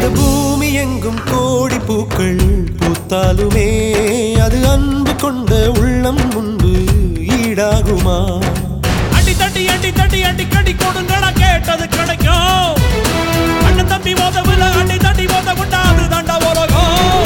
பூமி எங்கும் கோடி பூக்கள் பூத்தாலுமே அது அன்பு கொண்ட உள்ளம் முன்பு ஈடாகுமா அடி தட்டி அடி தட்டி அடி கடி கொடுங்கடா கேட்டது கிடைக்கும் அண்ணன் தம்பி மோதவில்ல அடி தட்டி மோத கொண்டா அது தாண்டா உலகம்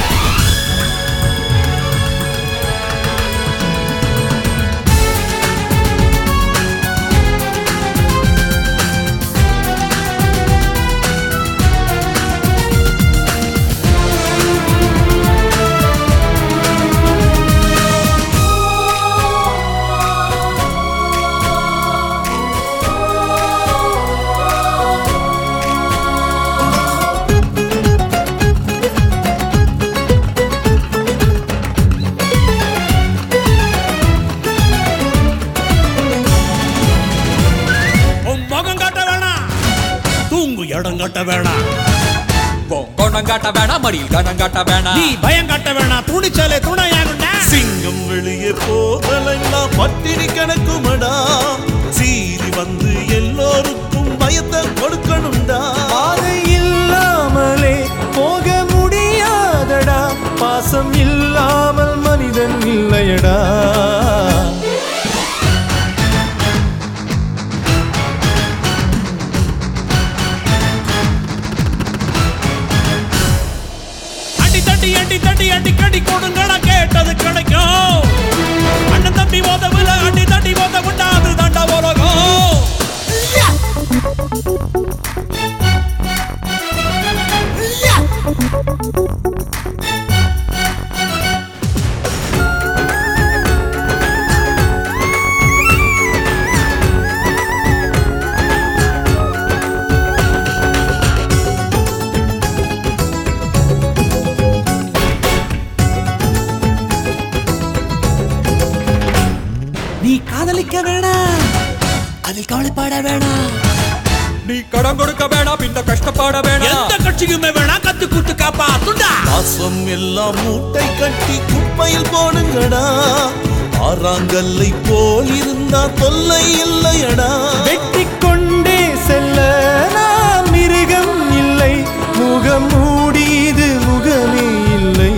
உன் முகம் காட்ட வேணாம் தூங்கு இடம் காட்ட வேணாம் கொண்டம் காட்ட வேணாம் மடியில் கணம் காட்ட வேணாம் நீ பயம் காட்ட வேணாம் துணிச்சாலே துணையாகுண்டா சிங்கம் வெளியே போகலெல்லாம் பட்டினி கணக்குமடா சீறி வந்து எல்லோருக்கும் பயத்தை கொடுக்கணும்டா பாதை இல்லாமலே போக முடியாதடா பாசம் இல்லாமல் மனிதன் இல்லையடா அடி தட்டி அடி தட்டி அடி கடி கொடுங்கடா கேட்டது கிடைக்கும் அண்ணன் தம்பி மோதவில்ல அடி தட்டி மோத கொண்டா அது தாண்டா உலகம் நீ காதலிக்க வேணாம் அதில் கவலைப்பட வேணாம் நீ கடன் கொடுக்க வேணாம் பின்ன கஷ்டப்பட வேணாம் எந்த கட்சிக்குமே வேணா கத்து குத்து காப்பா துண்டா பாசம் எல்லாம் மூட்டை கட்டி குப்பையில் போடுங்கடா ஆறாங்கல்லை போல் இருந்தா தொல்லை இல்லையடா வெட்டி கொண்டே செல்ல நாம் மிருகம் இல்லை முகம் மூடியது முகமே இல்லை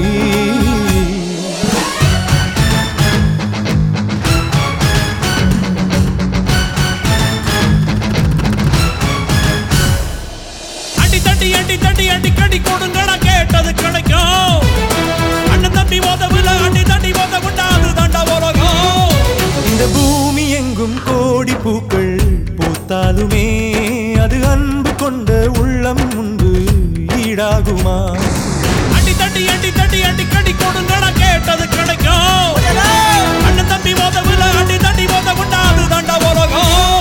அடி தட்டி அடி தட்டி அடி கடி கொடுங்கடா கேட்டது கிடைக்கும் அண்ணன் தம்பி மோதவில்ல அடி தட்டி மோத கொண்டா அது தாண்டா உலகம் இந்த பூமி எங்கும் கோடி பூக்கள் பூத்தாலுமே அது அன்பு கொண்ட உள்ளம் முன்பு ஈடாகுமா அடி தட்டி அடி தட்டி அடி கடி கொடுங்கடா கேட்டது கிடைக்கும் அண்ணன் தம்பி மோதவில்ல அடி தட்டி மோத கொண்டா அது தாண்டா உலகம்